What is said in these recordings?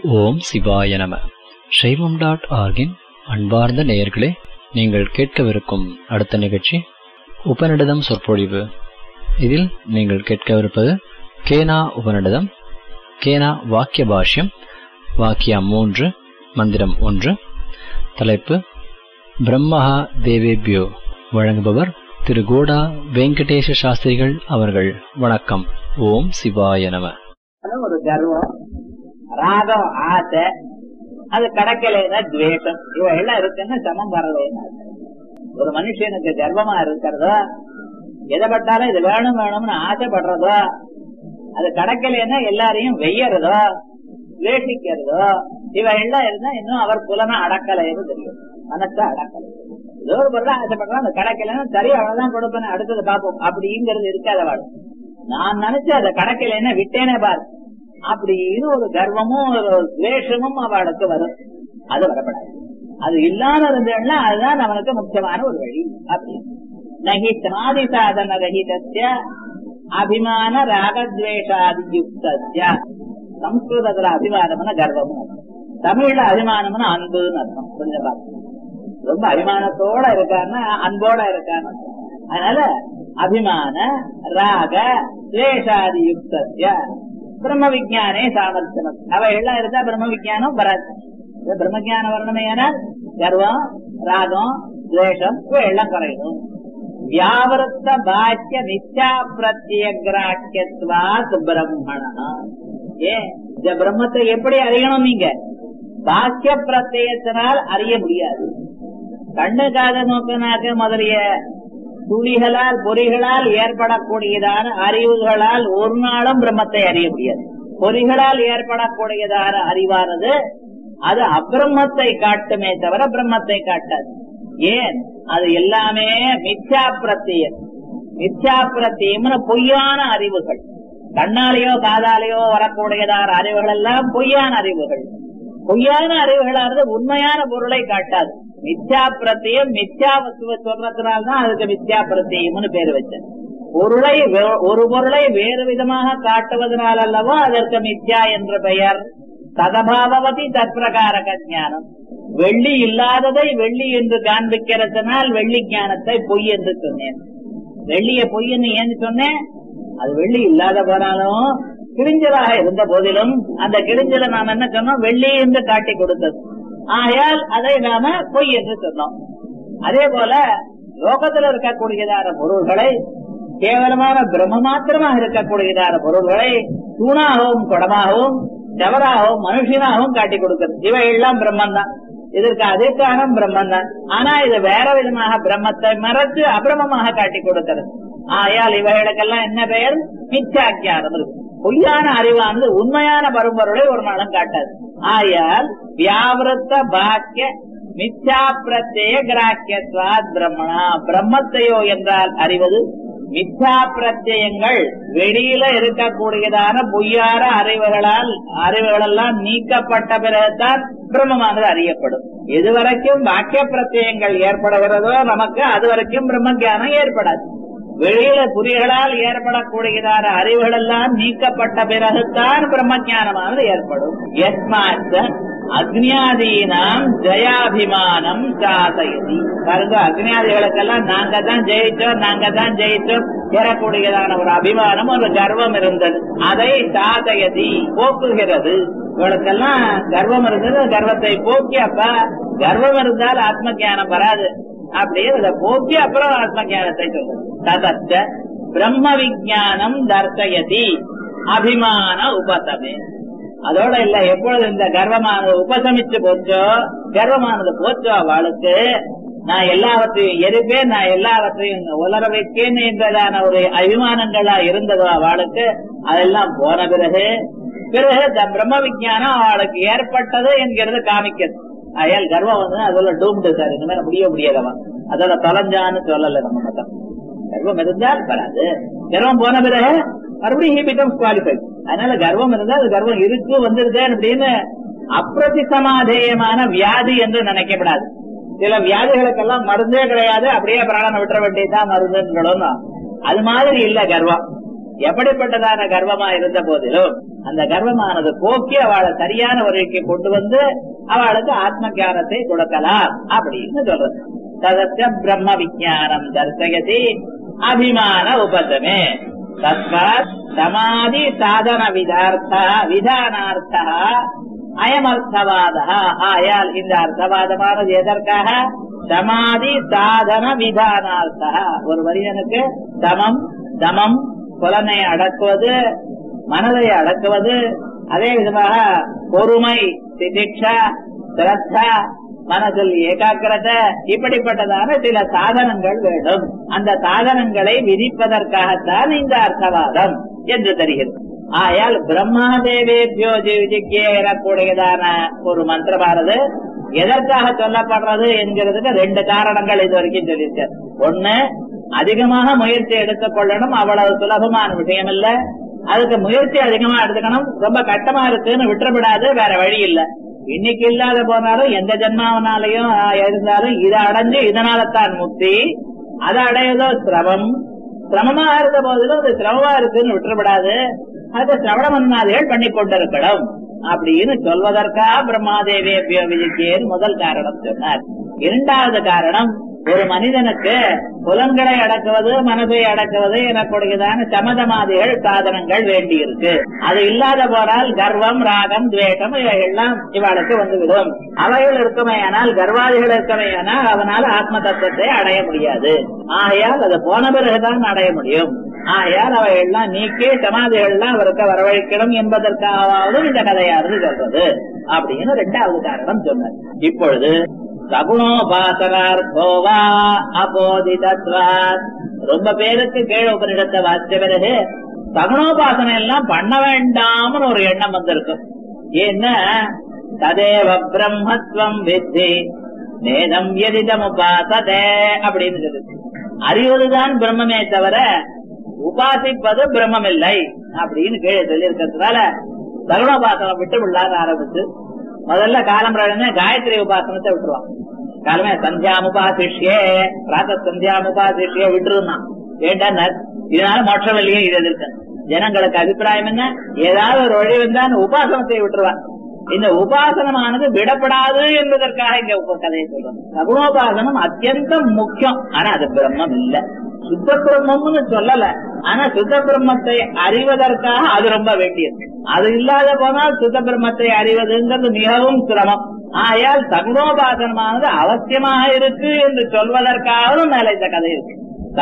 ஓம் சிவாய நம சைவம் டாட் ஆர்கின் அன்பார்ந்த நேயர்களே நீங்கள் கேட்கவிருக்கும் அடுத்த நிகழ்ச்சி உபநிடதம் சொற்பொழிவு இதில் நீங்கள் கேட்கவிருப்பது கேனா உபநிடதம் கேனா வாக்கிய பாஷ்யம் வாக்கியம் மூன்று மந்திரம் ஒன்று தலைப்பு பிரம்மஹா தேவேபியோ வழங்குபவர் திரு கோடா வெங்கடேஷ சாஸ்திரிகள் அவர்கள் வணக்கம் ஓம் சிவாய நம ஒரு கர்வம் ராகம் ஆசை அது கடக்கலைன்னா துவேஷம் இவ எல்லாம் இருக்குன்னு சமம் வரலைன்னா ஒரு மனுஷனுக்கு கர்வமா இருக்கிறதோ எதை பட்டாலும் இது வேணும் வேணும்னு ஆசைப்படுறதோ அது கடக்கலைன்னா எல்லாரையும் வெய்யறதோ துவேஷிக்கிறதோ இவ எல்லாம் இருந்தா இன்னும் அவர் புலனை அடக்கலைன்னு தெரியும் மனச அடக்கலை ஏதோ ஒரு பொருளை ஆசைப்படுறோம் அது கிடைக்கலன்னா சரி அவ்வளவுதான் கொடுப்பேன் அடுத்தது பார்ப்போம் அப்படிங்கிறது இருக்காத வாழ் நான் நினைச்சு அதை கடக்கலைன்னா விட்டேனே பாரு அப்படின்னு ஒரு கர்வமும் ஒரு துவேஷமும் அவளுக்கு வரும் அது வரப்படாது அது இல்லாம இருந்தேன்னா அதுதான் அவனுக்கு முக்கியமான ஒரு வழி அப்படின்னு நகி சமாதி சாதன ரஹிதஸ்ய அபிமான ராகத்வேஷாதியுக்தஸ்ய சம்ஸ்கிருதத்துல அபிமானம்னா கர்வமும் தமிழ்ல அபிமானம்னு அன்புன்னு அர்த்தம் கொஞ்சம் பாருங்க ரொம்ப அபிமானத்தோட இருக்காருன்னா அன்போட இருக்கான்னு அதனால அபிமான ராக துவேஷாதி யுக்தஸ்ய பிரம்ம விஜானே சாமர்த்தியம் அவ எல்லாம் இருந்தா பிரம்ம விஜானம் வராது பிரம்ம ஜானம் வரணுமே ஏனால் கர்வம் ராகம் துவேஷம் எல்லாம் குறையணும் வியாவருத்த பாக்கிய நிச்சா பிரத்ய கிராக்கியத்வாத் பிரம்மணா ஏ இந்த பிரம்மத்தை எப்படி அறியணும் நீங்க பாக்கிய பிரத்யத்தினால் அறிய முடியாது கண்ணுக்காக நோக்கினாக்க முதலிய துளிகளால் பொறிகளால் ஏற்படக்கூடியதான அறிவுகளால் ஒரு நாளும் பிரம்மத்தை அறிய முடியாது பொறிகளால் ஏற்படக்கூடியதான அறிவானது அது அப்பிரம்மத்தை காட்டுமே தவிர பிரம்மத்தை காட்டாது ஏன் அது எல்லாமே மித்யா பிரத்தியம் மித்யா பிரத்தியம்னு பொய்யான அறிவுகள் கண்ணாலேயோ காதாலேயோ வரக்கூடியதான அறிவுகள் எல்லாம் பொய்யான அறிவுகள் பொய்யான அறிவுகளானது உண்மையான பொருளை காட்டாது மித்யா பிரத்தியம் மித்யா வசுவ சொல்றதுனால்தான் அதுக்கு மித்யா பிரத்தியம்னு பேர் வச்சேன் பொருளை ஒரு பொருளை வேறு விதமாக காட்டுவதனால் அல்லவா அதற்கு மித்யா என்ற பெயர் சதபாவதி தற்பிரகாரக ஞானம் வெள்ளி இல்லாததை வெள்ளி என்று காண்பிக்கிறதுனால் வெள்ளி ஞானத்தை பொய் என்று சொன்னேன் வெள்ளிய பொய்ன்னு ஏன்னு சொன்னேன் அது வெள்ளி இல்லாத போனாலும் கிழிஞ்சலாக இருந்த போதிலும் அந்த கிழிஞ்சலை நாம் என்ன சொன்னோம் வெள்ளி என்று காட்டி கொடுத்தது ஆகையால் அதை நாம பொய் என்று சொன்னோம் அதே போல லோகத்தில் இருக்கக்கூடியதான பொருள்களை கேவலமான பிரம்ம மாத்திரமாக இருக்கக்கூடியதான பொருள்களை தூணாகவும் குடமாகவும் செவராகவும் மனுஷனாகவும் காட்டி கொடுக்கிறது இவை எல்லாம் பிரம்மன் தான் இதற்கு அதிர்காரம் பிரம்மன் தான் ஆனா இது வேற விதமாக பிரம்மத்தை மறைச்சு அபிரமமாக காட்டி கொடுக்கிறது ஆயால் இவைகளுக்கெல்லாம் என்ன பெயர் மிச்சாக்கியானம் இருக்கு பொய்யான அறிவானது உண்மையான பரும்பொருளை ஒரு நாளும் காட்டாது ஆயால் வியாவிருத்த பாக்கிய மிச்சா பிரத்யேக கிராக்கியத்வாத் பிரம்மணா பிரம்மத்தையோ என்றால் அறிவது மிச்சா பிரத்யங்கள் வெளியில இருக்கக்கூடியதான பொய்யார அறிவுகளால் அறிவுகள் எல்லாம் நீக்கப்பட்ட பிறகுதான் பிரம்மமானது அறியப்படும் எதுவரைக்கும் வாக்கிய பிரத்யங்கள் ஏற்படுகிறதோ நமக்கு அது வரைக்கும் பிரம்ம ஜானம் ஏற்படாது வெளியில புரிகளால் ஏற்படக்கூடியதான அறிவுகள் எல்லாம் நீக்கப்பட்ட பிறகுதான் பிரம்ம ஜானமானது ஏற்படும் எஸ்மாத்த அக்னியாதீனாம் ஜயாபிமானம் சாசயதி பாருங்க அக்னியாதிகளுக்கெல்லாம் நாங்க தான் ஜெயிச்சோம் நாங்க தான் ஜெயிச்சோம் ஏறக்கூடியதான ஒரு அபிமானம் ஒரு கர்வம் இருந்தது அதை சாசயதி போக்குகிறது இவளுக்கெல்லாம் கர்வம் இருந்தது கர்வத்தை போக்கி அப்ப கர்வம் இருந்தால் ஆத்ம ஜானம் வராது அப்படியே அதை போக்கி அப்புறம் ஆத்ம ஜானத்தை சொல்றது ததச்ச பிரம்ம விஜானம் தர்சயதி அபிமான உபசமே அதோட இல்ல எப்பொழுது இந்த கர்வமானது உபசமிச்சு போச்சோ கர்வமானது போச்சோ அவளுக்கு நான் எல்லாவற்றையும் எரிப்பேன் நான் எல்லாவற்றையும் உலர வைக்கேன் என்றதான ஒரு அபிமானங்களா இருந்ததோ அவளுக்கு அதெல்லாம் போன பிறகு பிறகு இந்த பிரம்ம விஜானம் அவளுக்கு ஏற்பட்டது என்கிறது காமிக்கிறது அயல் கர்வம் வந்து அதோட டூம்டு சார் இந்த மாதிரி முடிய முடியாதவன் அதோட தொலைஞ்சான்னு சொல்லல நம்ம மொத்தம் கர்வம் இருந்தால் வராது கர்வம் போன பிறகு மறுபடியும் ஹி பிகம்ஸ் குவாலிஃபைட் அதனால கர்வம் இருந்தால் அது கர்வம் இருக்கு வந்துருது அப்படின்னு அப்பிரதிசமாதேயமான வியாதி என்று நினைக்கப்படாது சில வியாதிகளுக்கெல்லாம் மருந்தே கிடையாது அப்படியே பிராணனை விட்டுற வேண்டியதான் மருந்துன்னு அது மாதிரி இல்ல கர்வம் எப்படிப்பட்டதான கர்வமா இருந்த போதிலும் அந்த கர்வமானது போக்கி அவளை சரியான வழிக்கு கொண்டு வந்து அவளுக்கு ஆத்ம ஞானத்தை கொடுக்கலாம் அப்படின்னு சொல்றது ததச்ச பிரம்ம விஜானம் தர்சயதி அபிமான உபதமே தஸ்மாத் சமாதி சாதன விதார்த்த விதானார்த்தா அயமர்த்தவாத ஆயால் இந்த அர்த்தவாதமானது எதற்காக சமாதி சாதன விதானார்த்தா ஒரு மனிதனுக்கு சமம் தமம் புலனை அடக்குவது மனதை அடக்குவது அதே விதமாக பொறுமை திதிக்ஷா சிரத்தா மனதில் ஏகாக்கிரதை இப்படிப்பட்டதான சில சாதனங்கள் வேண்டும் அந்த சாதனங்களை விதிப்பதற்காகத்தான் இந்த அர்த்தவாதம் என்று தெரிகிறது ஆயால் பிரம்மாதேவேபியோ விதிக்கே எனக்கூடியதான ஒரு மந்திரமானது எதற்காக சொல்லப்படுறது என்கிறதுக்கு ரெண்டு காரணங்கள் இது வரைக்கும் சொல்லியிருக்கார் ஒண்ணு அதிகமாக முயற்சி எடுத்துக் கொள்ளணும் அவ்வளவு சுலபமான விஷயம் இல்ல அதுக்கு முயற்சி அதிகமா எடுத்துக்கணும் ரொம்ப கட்டமா இருக்குன்னு விட்டுறப்படாது வேற வழி இல்ல இன்னைக்கு இல்லாத போனாலும் எந்த ஜென்மாவனாலையும் இருந்தாலும் இதை அடைஞ்சு இதனால தான் முக்தி அதை அடையதோ சிரமம் சிரமமா இருந்த போதிலும் அது சிரமமா இருக்குன்னு விட்டுறப்படாது அது சிரவண மன்னாதிகள் பண்ணி கொண்டிருக்கணும் அப்படின்னு சொல்வதற்கா பிரம்மாதேவி விஜய்க்கேன்னு முதல் காரணம் சொன்னார் இரண்டாவது காரணம் ஒரு மனிதனுக்கு புலன்களை அடக்குவது மனதை அடக்குவது எனக்கூடியதான சமதமாதிகள் சாதனங்கள் வேண்டியிருக்கு அது இல்லாத போனால் கர்வம் ராகம் துவேஷம் இவைகள்லாம் இவளுக்கு வந்துவிடும் அவைகள் இருக்குமையானால் கர்வாதிகள் இருக்குமையானால் அவனால் ஆத்ம தத்துவத்தை அடைய முடியாது ஆகையால் அது போன பிறகுதான் அடைய முடியும் ஆகையால் அவைகள்லாம் நீக்கி சமாதிகள்லாம் அவருக்கு வரவழைக்கணும் என்பதற்காவது இந்த கதையானது சொல்றது அப்படின்னு ரெண்டாவது காரணம் சொன்னார் இப்பொழுது சகுணோபாசனார்த்தோவா அபோதிதத்வாத் ரொம்ப பேருக்கு கீழ உபனிடத்தை வாசிச்ச பிறகு சகுணோபாசனை எல்லாம் பண்ண வேண்டாம்னு ஒரு எண்ணம் வந்திருக்கும் ஏன்னா ததேவ பிரம்மத்வம் வித்தி நேதம் எதிதம் உபாசதே அப்படின்னு சொல்லுது அறிவதுதான் பிரம்மமே தவிர உபாசிப்பது பிரம்மம் இல்லை அப்படின்னு கீழே சொல்லியிருக்கிறதுனால சகுணோபாசனம் விட்டு விடலான்னு ஆரம்பிச்சு முதல்ல காலம் காயத்ரி உபாசனத்தை விட்டுருவான் காலமே சந்தியாமுபாசிஷ்யே பிராத்த சந்தியாமுபாசிஷ்யே விட்டுருந்தான் ஏண்டா இதனால மோட்சம் இல்லையே இது எதிர்க்க ஜனங்களுக்கு அபிப்பிராயம் என்ன ஏதாவது ஒரு வழி வந்தா உபாசனத்தை விட்டுருவான் இந்த உபாசனமானது விடப்படாது என்பதற்காக இங்க உப கதையை சொல்றோம் சகுணோபாசனம் அத்தியந்தம் முக்கியம் ஆனா அது பிரம்மம் இல்ல சுத்த பிரம்மம்னு சொல்லல ஆனா சுத்த பிரம்மத்தை அறிவதற்காக அது ரொம்ப வேண்டியது அது இல்லாத போனால் சுத்த பிரம்மத்தை அறிவதுங்கிறது மிகவும் சிரமம் ஆயால் சகுணோபாசனமானது அவசியமாக இருக்கு என்று சொல்வதற்காகவும் மேல இந்த கதை இருக்கு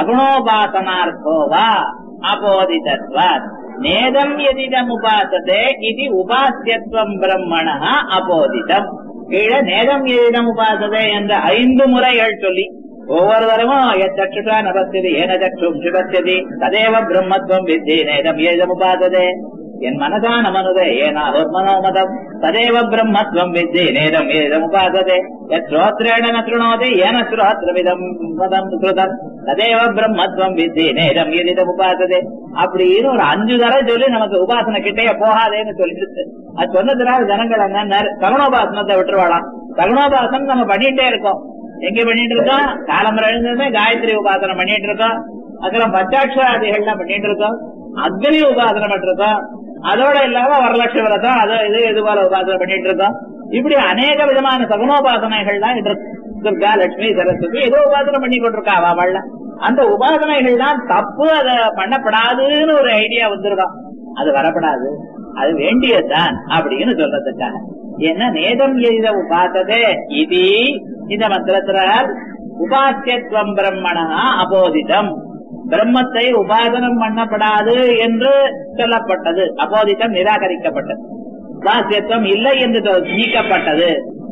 சகுணோபாசனார்த்தோவா அபோதிதத்வாத் நேதம் எதிதம் உபாசதே இது உபாசியத்துவம் பிரம்மண அபோதிதம் கீழே நேதம் எதிதம் உபாசதே என்ற ஐந்து முறைகள் சொல்லி ஒவ்வொரு தரமும் எச்சா நபத்தியது ஏன சற்றும் சிவத்தியதி ததேவ பிரம்மத்துவம் வித்தி நேதம் ஏதம் உபாசதே என் மனதான மனுதே ஏனாவர் மனோமதம் ததேவ பிரம்மத்வம் வித்தி நேதம் ஏதம் உபாசதே ஸ்ரோத்ரேண நோதி ஏன ஸ்ரோத்ரவிதம் மதம் கிருதம் ததேவ பிரம்மத்வம் வித்தி நேதம் எதிதம் உபாசதே அப்படின்னு ஒரு அஞ்சு தடவை சொல்லி நமக்கு உபாசனை கிட்டே போகாதேன்னு சொல்லிட்டு அது சொன்னதுனால ஜனங்கள் என்ன சகுணோபாசனத்தை விட்டுருவாளாம் சகுணோபாசனம் நம்ம பண்ணிட்டே இருக்கோம் எங்க பண்ணிட்டு இருக்கோம் காலம்பரம் எழுந்ததுமே காயத்ரி உபாசனம் பண்ணிட்டு இருக்கோம் அப்புறம் பஞ்சாட்சராதிகள்லாம் பண்ணிட்டு இருக்கோம் அக்னி உபாசனம் பண்ணிட்டு இருக்கோம் அதோட இல்லாம வரலட்ச விரதம் அதோ இது இது போல உபாசனை பண்ணிட்டு இருக்கோம் இப்படி அநேக விதமான சகுனோபாசனைகள்லாம் இருக்கு துர்கா லட்சுமி சரஸ்வதி ஏதோ உபாசனை பண்ணி கொண்டிருக்கா அவள் அந்த உபாசனைகள் தான் தப்பு அதை பண்ணப்படாதுன்னு ஒரு ஐடியா வந்துருக்கும் அது வரப்படாது அது வேண்டியதுதான் அப்படின்னு சொல்றதுக்காக என்ன நேதம் எய்த உபாசதே இது இந்த மந்திரத்தினால் உபாசியத்துவம் பிரம்மணா அபோதிதம் பிரம்மத்தை உபாசனம் பண்ணப்படாது என்று சொல்லப்பட்டது அப்போதித்தம் நிராகரிக்கப்பட்டது உபாசியத்துவம் இல்லை என்று நீக்கப்பட்டது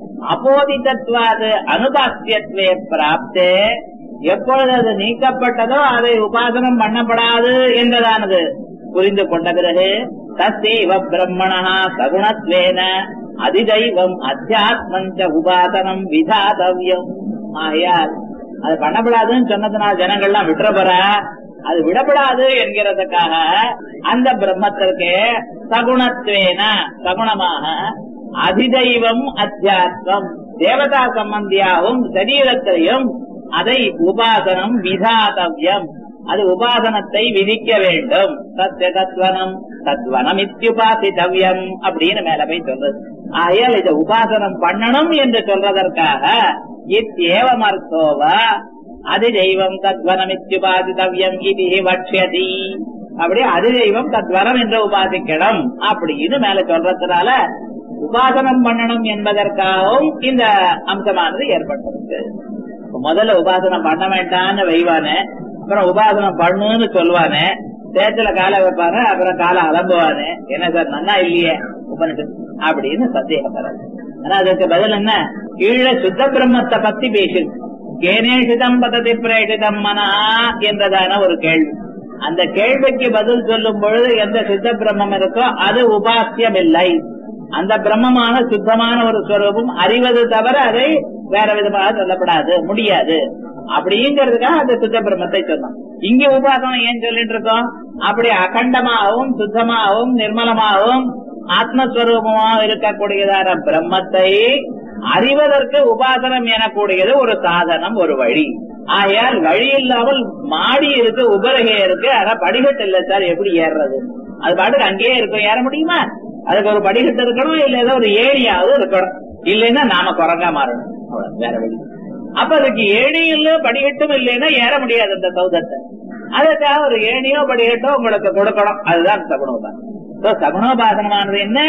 அப்போதித்தத்வாது அனுபாசியத்வே பிராப்தே எப்பொழுது அது நீக்கப்பட்டதோ அதை உபாசனம் பண்ணப்படாது என்றதானது புரிந்து கொண்ட பிறகு தசைவ பிரம்மணா சகுணத்வேன அதிதைவம் அத்தியாத்மஞ்ச உபாசனம் விதாதவியம் ஆகையால் அது பண்ணப்படாதுன்னு சொன்னதுனால ஜனங்கள்லாம் விட்டுறப்பற அது விடப்படாது என்கிறதுக்காக அந்த பிரம்மத்திற்கு சகுணத்வேன சகுணமாக அதிதைவம் அத்தியாத்மம் தேவதா சம்பந்தியாகவும் சரீரத்திலையும் அதை உபாசனம் விதாதவியம் அது உபாசனத்தை விதிக்க வேண்டும் சத்திய தத்வனம் தத்வனம் இத்தியுபாசித்தவ்யம் அப்படின்னு மேல போய் சொல்றது ஆகையால் இதை உபாசனம் பண்ணணும் என்று சொல்றதற்காக இத்தியேவமர்த்தோவ அது தெய்வம் தத்வனம் இத்தியுபாசித்தவ்யம் இது வட்சியதி அப்படி அது தெய்வம் தத்வரம் என்று உபாசிக்கணும் அப்படின்னு மேல சொல்றதுனால உபாசனம் பண்ணணும் என்பதற்காகவும் இந்த அம்சமானது ஏற்பட்டிருக்கு முதல்ல உபாசனம் பண்ண வேண்டாம்னு வைவானே அப்புறம் உபாசனம் பண்ணுன்னு சொல்லுவானே சேத்துல காலை வைப்பாரு அப்புறம் காலை அலம்புவானு என்ன சார் நன்னா இல்லையே உபனிஷத் அப்படின்னு சந்தேகப்படுறது ஆனா அதுக்கு பதில் என்ன கீழே சுத்த பிரம்மத்தை பத்தி பேசு கேனேஷிதம் பததி பிரேஷிதம் மனா என்றதான ஒரு கேள்வி அந்த கேள்விக்கு பதில் சொல்லும் பொழுது எந்த சித்த பிரம்மம் இருக்கோ அது உபாசியம் இல்லை அந்த பிரம்மமான சுத்தமான ஒரு ஸ்வரூபம் அறிவது தவிர அதை வேற விதமாக சொல்லப்படாது முடியாது அப்படிங்கிறதுக்காக அந்த சுத்த பிரம்மத்தை சொன்னோம் இங்க உபாசனம் ஏன் சொல்லிட்டு இருக்கோம் அப்படி அகண்டமாகவும் சுத்தமாகவும் நிர்மலமாகவும் ஆத்மஸ்வரூபமாக இருக்கக்கூடியதான பிரம்மத்தை அறிவதற்கு உபாசனம் எனக்கூடியது ஒரு சாதனம் ஒரு வழி ஆகையால் வழி இல்லாமல் மாடி இருக்கு உபரகை இருக்கு ஆனா படிக்கட்டு இல்ல சார் எப்படி ஏறுறது அது பாட்டுக்கு அங்கேயே இருக்கும் ஏற முடியுமா அதுக்கு ஒரு படிக்கட்டு இருக்கணும் இல்ல ஏதோ ஒரு ஏரியாவது இருக்கணும் இல்லைன்னா நாம குரங்கா மாறணும் அவ்வளவு வேற வழி அப்ப அதுக்கு ஏணி இல்ல படிக்கட்டும் இல்லைன்னா ஏற முடியாது அந்த சௌதத்தை அதுக்காக ஒரு ஏணியோ படிக்கட்டோ உங்களுக்கு கொடுக்கணும் அதுதான் சகுனோபாசனம் So, சகுனோபாசனமானது என்ன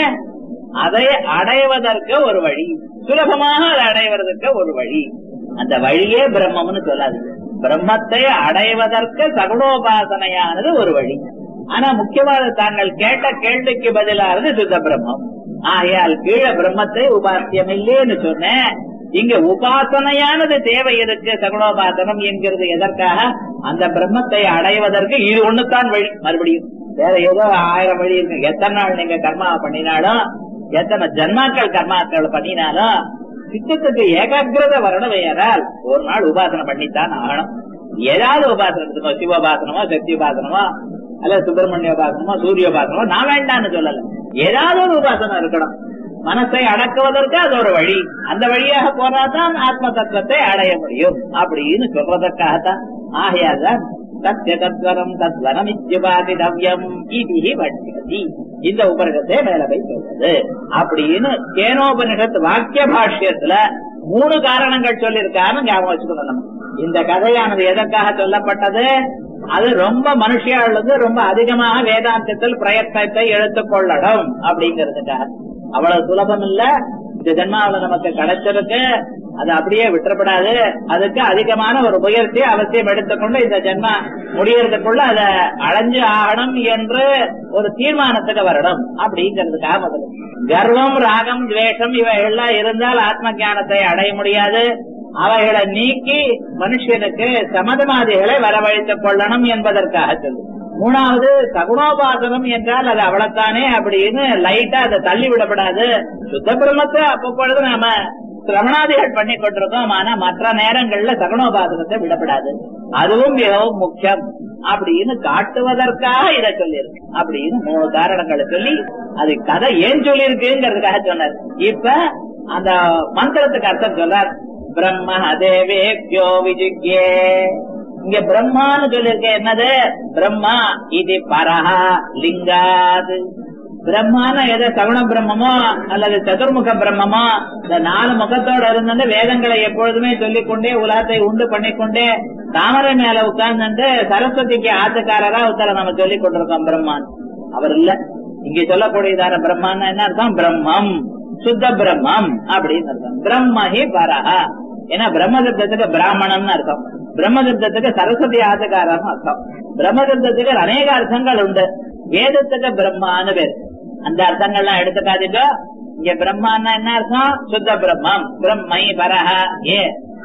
அதை அடைவதற்கு ஒரு வழி சுலபமாக அதை அடைவதற்கு ஒரு வழி அந்த வழியே பிரம்மம்னு சொல்லாது பிரம்மத்தை அடைவதற்கு சகுனோபாசனையானது ஒரு வழி ஆனா முக்கியமாக தாங்கள் கேட்ட கேள்விக்கு பதிலானது சுத்த பிரம்மம் ஆகையால் கீழே பிரம்மத்தை உபாசியம் இல்லைன்னு சொன்னேன் இங்க உபாசனையானது தேவை இருக்கு சகுனோபாசனம் என்கிறது எதற்காக அந்த பிரம்மத்தை அடைவதற்கு இது ஒண்ணுதான் வழி மறுபடியும் வேற ஏதோ ஆயிரம் வழி இருக்கு எத்தனை நாள் நீங்க கர்மா பண்ணினாலும் எத்தனை ஜன்மாக்கள் கர்மாக்கள் பண்ணினாலும் சித்தத்துக்கு ஏகாகிரத வரணும் ஏறால் ஒரு நாள் உபாசனை பண்ணித்தான் ஆகணும் ஏதாவது உபாசனம் இருக்குமோ சிவோபாசனமோ சக்தி உபாசனமோ அல்ல சுப்பிரமணிய உபாசனமோ சூரிய உபாசனமோ நான் வேண்டாம்னு சொல்லல ஏதாவது ஒரு உபாசனம் இருக்கணும் மனசை அடக்குவதற்கு அது ஒரு வழி அந்த வழியாக போனாதான் ஆத்ம தத்துவத்தை அடைய முடியும் அப்படின்னு சொல்றதற்காகத்தான் ஆகையாதான் சத்திய தத்வரம் தத்வரம் இத்தியுபாதிதவ்யம் இது வட்சியதி இந்த உபனிஷத்தை மேல போய் சொல்றது அப்படின்னு கேனோபனிஷத் வாக்கிய பாஷ்யத்துல மூணு காரணங்கள் சொல்லியிருக்கான்னு ஞாபகம் வச்சுக்கணும் நம்ம இந்த கதையானது எதற்காக சொல்லப்பட்டது அது ரொம்ப மனுஷியாளுக்கு ரொம்ப அதிகமாக வேதாந்தத்தில் பிரயத்னத்தை எடுத்துக் கொள்ளணும் அப்படிங்கிறதுக்காக அவ்வளவு சுலபம் இல்ல இந்த ஜென்மாவில நமக்கு கிடைச்சிருக்கு அது அப்படியே விட்டுறப்படாது அதுக்கு அதிகமான ஒரு முயற்சி அவசியம் எடுத்துக்கொண்டு இந்த ஜென்மா முடியறதுக்குள்ள அதை அடைஞ்சு ஆகணும் என்று ஒரு தீர்மானத்துக்கு வரணும் அப்படிங்கிறதுக்காக முதல்ல கர்வம் ராகம் துவேஷம் இவைகள்லாம் இருந்தால் ஆத்ம ஞானத்தை அடைய முடியாது அவைகளை நீக்கி மனுஷனுக்கு சமதமாதிகளை வரவழைத்துக் கொள்ளணும் என்பதற்காக சொல்லு மூணாவது சகுணோபாசனம் என்றால் அது அவ்வளவுதானே அப்படின்னு லைட்டா அதை தள்ளி விடப்படாது சுத்த பிரம்மத்தை அப்பப்பொழுது நாம சிரவணாதிகள் பண்ணி கொண்டிருக்கோம் ஆனா மற்ற நேரங்கள்ல சகுணோபாசனத்தை விடப்படாது அதுவும் மிகவும் முக்கியம் அப்படின்னு காட்டுவதற்காக இதை சொல்லியிருக்கு அப்படின்னு மூணு காரணங்களை சொல்லி அது கதை ஏன் சொல்லியிருக்குங்கிறதுக்காக சொன்னார் இப்ப அந்த மந்திரத்துக்கு அர்த்தம் சொல்றார் பிரம்ம தேவேபியோ விஜுக்கே இங்க பிரம்மான்னு சொல்லிருக்க என்னது பிரம்மா இது பரஹா லிங்காது பிரம்மான எதை சகுண பிரம்மமோ அல்லது சதுர்முக பிரம்மமோ இந்த நாலு முகத்தோட இருந்து வேதங்களை எப்பொழுதுமே சொல்லிக் கொண்டே உலகத்தை உண்டு பண்ணிக்கொண்டே தாமரை மேல உட்கார்ந்து சரஸ்வதிக்கு ஆத்துக்காரரா உத்தர நம்ம சொல்லிக் கொண்டிருக்கோம் பிரம்மான் அவர் இல்ல இங்க சொல்லக்கூடியதான பிரம்மான் என்ன அர்த்தம் பிரம்மம் சுத்த பிரம்மம் அப்படின்னு அர்த்தம் பிரம்மஹி பரஹா ஏன்னா பிரம்மசப்தத்துக்கு பிராமணம்னு அர்த்தம் பிரம்மசப்தத்துக்கு சரஸ்வதி ஆதகாரம் அர்த்தம் பிரம்மசப்தத்துக்கு அநேக அர்த்தங்கள் உண்டு வேதத்துக்கு பிரம்மான்னு பேர் அந்த அர்த்தங்கள்லாம் எடுத்துக்காதீங்க இங்க பிரம்மான்னா என்ன அர்த்தம் சுத்த பிரம்மம் பிரம்மை பரஹ ஏ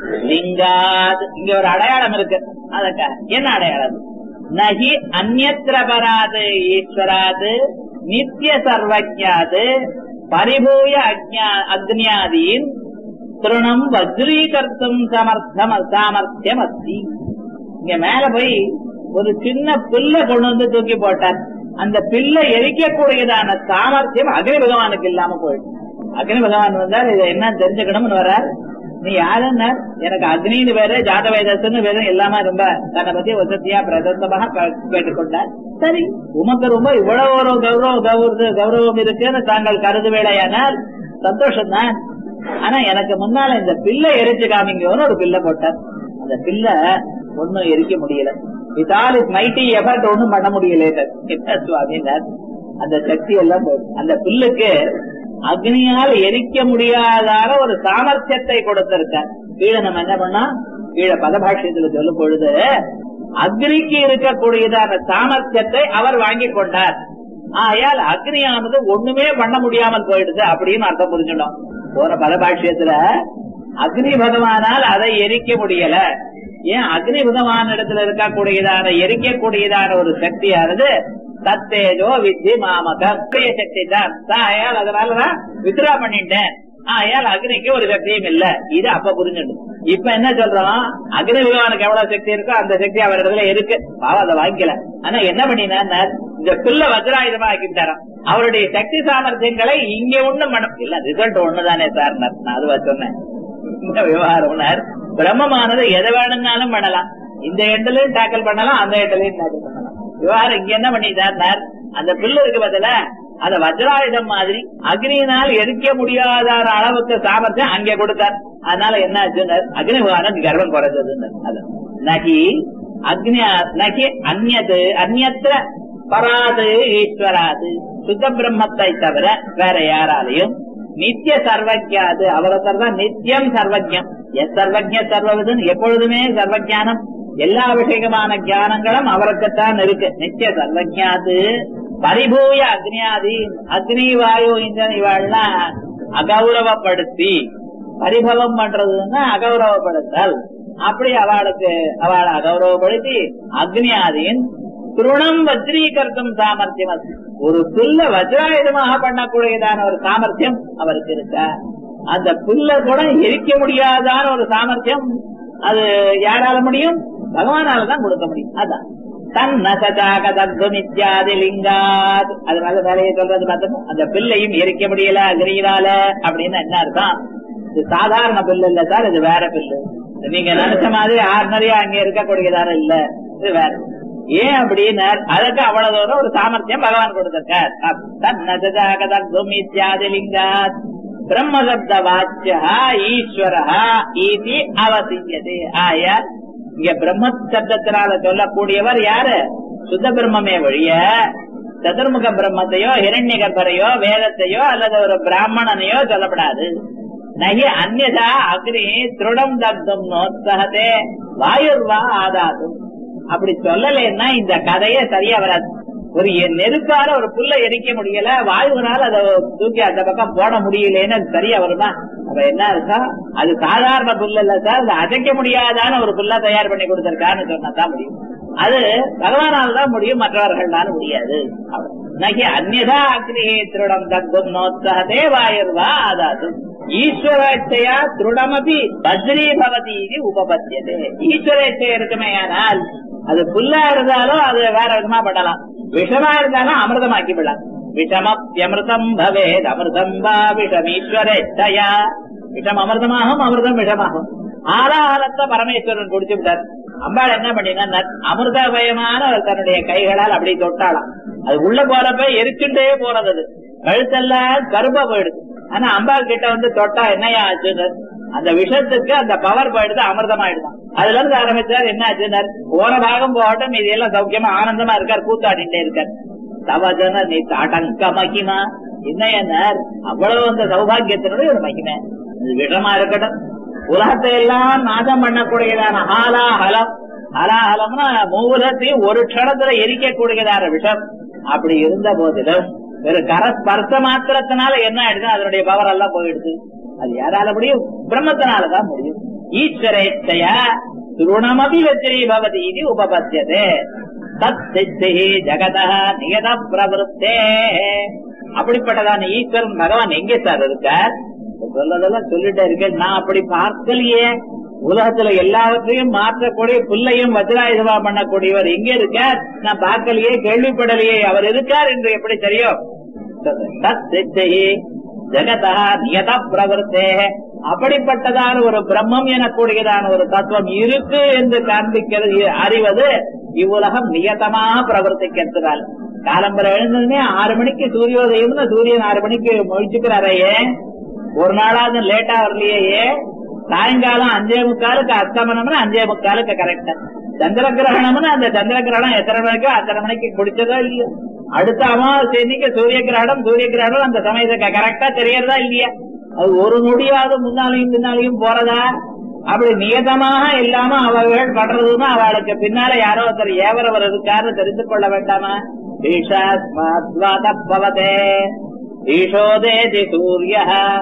லிங்காத் இங்க ஒரு அடையாளம் இருக்கு அதுக்காக என்ன அடையாளம் நகி அந்நத்திர பராது ஈஸ்வராது நித்திய சர்வஜாது பரிபூய அஜ்ஞா அக்னியாதீன் திருணம் வஜ்ரீகர்த்தும் சமர்த்தம் சாமர்த்தியம் அஸ்தி இங்க மேல போய் ஒரு சின்ன பில்லை கொண்டு வந்து தூக்கி போட்டார் அந்த பில்லை எரிக்கக்கூடியதான சாமர்த்தியம் அக்னி பகவானுக்கு இல்லாம போயிடுச்சு அக்னி பகவான் வந்தால் இதை என்ன தெரிஞ்சுக்கணும்னு வர்றார் நீ யாருன்னா எனக்கு அக்னின்னு வேற ஜாத வேதத்துன்னு வேற எல்லாமே ரொம்ப தன்னை பத்தி வசதியா பிரதந்தமாக கேட்டுக்கொண்டார் சரி உமக்கு ரொம்ப இவ்வளவு ஒரு கௌரவ கௌரவ கௌரவம் இருக்குன்னு தாங்கள் கருதுவேளையானால் சந்தோஷம் தான் ஆனா எனக்கு முன்னால இந்த பில்லை எரிச்சு காமிங்கன்னு ஒரு பில்லை போட்டார் அந்த பில்லை ஒன்னும் எரிக்க முடியல இதால் இஸ் மைட்டி எஃபர்ட் ஒண்ணும் பண்ண முடியல என்ன சுவாமினார் அந்த சக்தி எல்லாம் போயிடுச்சு அந்த பில்லுக்கு அக்னியால் எரிக்க முடியாதான ஒரு சாமர்த்தியத்தை கொடுத்திருக்கார் கீழே நம்ம என்ன பண்ணா கீழே பதபாஷ்யத்துல சொல்லும் பொழுது அக்னிக்கு இருக்கக்கூடியதான சாமர்த்தியத்தை அவர் வாங்கி கொண்டார் ஆயால் அக்னியானது ஒண்ணுமே பண்ண முடியாமல் போயிடுது அப்படின்னு அர்த்தம் புரிஞ்சிடும் போன பதபாஷ்யத்துல அக்னி பகவானால் அதை எரிக்க முடியல ஏன் அக்னி பகவான் இடத்துல இருக்கக்கூடியதான எரிக்கக்கூடியதான ஒரு சக்தியானது தத்தேஜோ வித்தி மாமக பெரிய சக்தி தான் ஆயால் அதனால நான் வித்ரா பண்ணிட்டேன் ஆயால் அக்னிக்கு ஒரு சக்தியும் இல்ல இது அப்ப புரிஞ்சிடும் இப்ப என்ன சொல்றோம் அக்னி பகவானுக்கு எவ்வளவு சக்தி இருக்கோ அந்த சக்தி அவர் இடத்துல இருக்கு பாவம் அதை வாங்கிக்கல ஆனா என்ன பண்ணினா இந்த பில்ல வஜ்ராயுதமா ஆக்கிட்டாராம் அவருடைய சக்தி சாமர்த்தியங்களை இங்க ஒண்ணும் பண்ண இல்ல ரிசல்ட் ஒண்ணுதானே சார் நான் அதுவா சொன்னேன் இந்த விவகாரம் பிரம்மமானது எதை வேணும்னாலும் பண்ணலாம் இந்த எண்டுலயும் டேக்கல் பண்ணலாம் அந்த எண்டுலயும் டேக்கல் பண்ணலாம் விவகாரம் இங்க என்ன பண்ணிட்டார் அந்த பில்லு இருக்கு பதில அந்த வஜ்ராயுதம் மாதிரி அக்னியினால் எரிக்க முடியாத அளவுக்கு சாமர்த்தியம் அங்கே கொடுத்தார் அதனால என்ன ஆச்சுன்னு அக்னி பகவானுக்கு கர்வம் குறைஞ்சதுன்னு அது நகி அக்னி நகி அந்நது அந்நத்திர பராது ஈஸ்வராது சுத்த பிரம்மத்தை தவிர வேற யாராலையும் நித்திய சர்வஜாது அவரத்தர் தான் நித்தியம் சர்வஜம் எஸ் சர்வஜ சர்வவிதன் எப்பொழுதுமே சர்வஜானம் எல்லா விஷயமான ஞானங்களும் அவருக்குத்தான் இருக்கு நித்திய சர்வஜாது பரிபூய அக்னியாதி அக்னி வாயு இந்தன் இவாள்லாம் அகௌரவப்படுத்தி பரிபவம் பண்றதுன்னா அகௌரவப்படுத்தல் அப்படி அவளுக்கு அவளை அகௌரவப்படுத்தி அக்னியாதியின் திருணம் வஜ்ரீகர்த்தம் சாமர்த்தியம் ஒரு புல்ல வஜ்ராயுதமாக பண்ணக்கூடியதான ஒரு சாமர்த்தியம் அவருக்கு இருக்க அந்த புல்ல கூட எரிக்க முடியாதான ஒரு சாமர்த்தியம் அது யாரால முடியும் பகவானால தான் கொடுக்க முடியும் அதான் தன்னசாதி லிங்காத் அதனால வேலையை சொல்றது பார்த்தோம் அந்த பில்லையும் எரிக்க முடியல அக்னியினால அப்படின்னு என்ன அர்த்தம் இது சாதாரண பில்லு இல்ல சார் இது வேற பில்லு நீங்க நினைச்ச மாதிரி ஆர்டினரியா அங்க இருக்கக்கூடியதான இல்ல இது வேற ஏன் அப்படின்னு அதுக்கு அவ்வளவு தூரம் ஒரு சாமர்த்தியம் பகவான் கொடுத்திருக்கார் தன்னசாதி லிங்காத் பிரம்மசப்த வாச்சியா ஈஸ்வரா ஈதி அவசியது ஆயா இங்க பிரம்ம சப்தத்தினால சொல்லக்கூடியவர் யாரு சுத்த பிரம்மே வழிய சதுர்முக பிரம்மத்தையோ ஹிரண்ய கர்ப்பரையோ வேதத்தையோ அல்லது ஒரு பிராமணனையோ சொல்லப்படாது நகி அந்நதா அக்னி திருடம் தக்தம் நோத்சகதே வாயுர்வா ஆதாதும் அப்படி சொல்லலைன்னா இந்த கதையே சரியா வராது ஒரு நெருப்பால ஒரு புல்ல எரிக்க முடியல வாயுனால அதை தூக்கி அந்த பக்கம் போட முடியலன்னு அது சரியா வருமா அப்ப என்ன இருக்கா அது சாதாரண புல்ல இல்ல சார் அது அசைக்க முடியாதான ஒரு புல்ல தயார் பண்ணி கொடுத்திருக்கான்னு சொன்னதான் முடியும் அது பகவானால் தான் முடியும் மற்றவர்களால முடியாது நகி அந்நதா அக்னி திருடம் தக்கும் நோத்சகதே வாயுர்வா ஆதாது ஈஸ்வரேச்சையா திருடமபி வஜ்ரீ பவதி இது உபபத்தியதே ஈஸ்வரேச்சை இருக்குமே ஆனால் அது புல்லா இருந்தாலும் அது வேற விதமா பண்ணலாம் விஷமா இருந்தாலும் அமிர்தமாக்கி விடலாம் விஷமப்யமிருதம் பவேத் அமிர்தம் வா விஷமீஸ்வரேச்சயா விஷம் அமிர்தமாகும் அமிர்தம் விஷமாகும் ஆலாஹலத்தை பரமேஸ்வரன் குடிச்சு விட்டார் அம்பாள் என்ன பண்ணினா அமிர்தபயமான தன்னுடைய கைகளால் அப்படி தொட்டாளாம் அது உள்ள போறப்ப எரிச்சுட்டே போறது அது கழுத்தெல்லாம் கருப்பா போயிடுது ஆனா அம்பாள் கிட்ட வந்து தொட்டா என்னையா ஆச்சுன்னு அந்த விஷத்துக்கு அந்த பவர் போயிடுது அமிர்தமாயிடுதான் அதுல இருந்து ஆரம்பிச்சார் என்ன ஆச்சுன்னார் போன பாகம் போகட்டும் இது எல்லாம் சௌக்கியமா ஆனந்தமா இருக்கார் கூத்தாடிட்டே இருக்கார் தவஜன நீ தாட்டங்க மகிமா என்ன அவ்வளவு அந்த சௌபாகியத்தினுடைய ஒரு மகிமை இது விஷமா இருக்கட்டும் உலகத்தை எல்லாம் நாசம் பண்ணக்கூடியதான ஹாலாஹலம் ஹலாஹலம்னா மூலத்தையும் ஒரு க்ஷணத்துல எரிக்கக்கூடியதான விஷம் அப்படி இருந்த போதிலும் ஒரு கரஸ்பர்ச மாத்திரத்தினால என்ன ஆயிடுது அதனுடைய பவர் எல்லாம் போயிடுது அது யாரால முடியும் பிரம்மத்தினாலதான் முடியும் ஈஸ்வரேச்சையா திருணமபி வஜ்ரி பவதி இது உபபத்தியதே தத் சித்தி ஜகத நியத பிரவருத்தே அப்படிப்பட்டதான ஈஸ்வரன் பகவான் எங்கே சார் இருக்கார் சொல்லதெல்லாம் சொல்லிட்டே இருக்கேன் நான் அப்படி பார்க்கலையே உலகத்துல எல்லாவற்றையும் மாற்றக்கூடிய புல்லையும் வஜ்ராயுதமா பண்ணக்கூடியவர் எங்க இருக்கார் நான் பார்க்கலையே கேள்விப்படலையே அவர் இருக்கார் என்று எப்படி தெரியும் தத் சித்தி ஜகதா நியத பிரவருத்தே அப்படிப்பட்டதான ஒரு பிரம்மம் எனக்கூடியதான ஒரு தத்துவம் இருக்கு என்று காண்பிக்கிறது அறிவது இவ்வுலகம் நியதமாக பிரவர்த்திக்கிறதுனால காலம்பரம் எழுந்ததுமே ஆறு மணிக்கு சூரியோதயம்னு சூரியன் ஆறு மணிக்கு முழிச்சுக்கிறாரையே ஒரு நாளாவது லேட்டா வரலையே சாயங்காலம் அஞ்சே முக்காலுக்கு அஸ்தமனம்னு அஞ்சே முக்காலுக்கு கரெக்டா சந்திர கிரகணம்னு அந்த சந்திர கிரகணம் எத்தனை மணிக்கோ அத்தனை மணிக்கு பிடிச்சதோ இல்லையோ அடுத்த அமாவாசை இன்னைக்கு சூரிய கிரகணம் சூரிய கிரகணம் அந்த சமயத்துக்கு கரெக்டா தெரியறதா இல்லையா அது ஒரு நொடியாவது முன்னாலையும் பின்னாலையும் போறதா அப்படி நியதமாக இல்லாம அவர்கள் படுறதுன்னா அவளுக்கு பின்னால யாரோ ஒருத்தர் ஏவரவர் இருக்காருன்னு தெரிந்து கொள்ள வேண்டாமா ஈஷாஸ்மாத்வாதப்பவதே ஈஷோதேதி சூரிய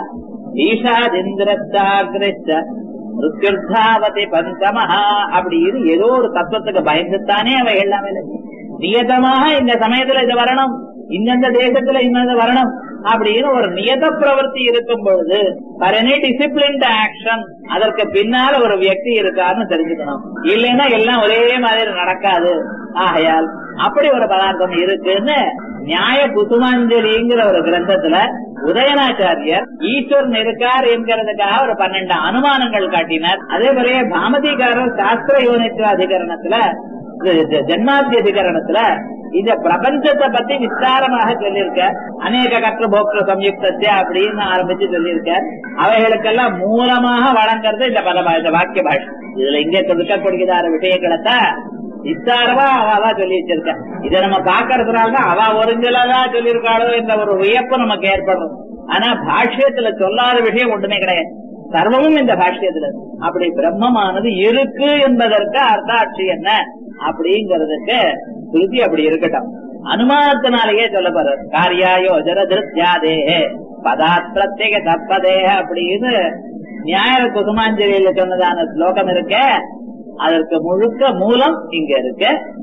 ஈஷாதிந்திரச்சாகிருச்ச மிருத்யுர்தாவதி பஞ்சமஹா அப்படின்னு ஏதோ ஒரு தத்துவத்துக்கு பயந்துத்தானே அவை எல்லாமே நியதமாக இந்த சமயத்துல இது வரணும் இந்தந்த தேசத்துல இந்த வரணும் அப்படின்னு ஒரு நியத பிரவர்த்தி இருக்கும் பொழுது பரணி டிசிப்ளின்ட் ஆக்ஷன் அதற்கு பின்னால ஒரு வியக்தி இருக்காருன்னு தெரிஞ்சுக்கணும் இல்லைன்னா எல்லாம் ஒரே மாதிரி நடக்காது ஆகையால் அப்படி ஒரு பதார்த்தம் இருக்குன்னு நியாய குசுமாஞ்சலிங்கிற ஒரு கிரந்தத்துல உதயநாச்சாரியர் ஈஸ்வரன் இருக்கார் என்கிறதுக்காக ஒரு பன்னெண்டு அனுமானங்கள் காட்டினார் அதே போல பாமதிகாரர் சாஸ்திர யோனித்துவ அதிகரணத்துல ஜன்மாத்திய அதிகரணத்துல இந்த பிரபஞ்சத்தை பத்தி விஸ்தாரமாக சொல்லியிருக்க அநேக கற்று போக்திர சம்யுக்தத்தை அப்படின்னு ஆரம்பிச்சு சொல்லியிருக்க அவைகளுக்கெல்லாம் மூலமாக வழங்குறது இந்த பத இந்த வாக்கிய பாஷை இதுல இங்கே இருக்கக்கூடியதான விஷயங்களைத்தான் விஸ்தாரமா அவா சொல்லி வச்சிருக்க இதை நம்ம பாக்குறதுனாலதான் அவ ஒருங்கிலதான் சொல்லியிருக்காளோ என்ற ஒரு வியப்பு நமக்கு ஏற்படும் ஆனா பாஷ்யத்துல சொல்லாத விஷயம் ஒன்றுமே கிடையாது சர்வமும் இந்த பாஷ்யத்துல அப்படி பிரம்மமானது இருக்கு என்பதற்கு அர்த்தாட்சி என்ன அப்படிங்கறதுக்கு ஸ்ருதி அப்படி இருக்கட்டும் அனுமானத்தினாலேயே சொல்லப்படுற காரியாயோ ஜரதிருத்யாதே பதாத் பிரத்யேக தப்பதே அப்படின்னு நியாய குசுமாஞ்சலியில சொன்னதான ஸ்லோகம் இருக்க அதற்கு முழுக்க மூலம் இங்க இருக்கு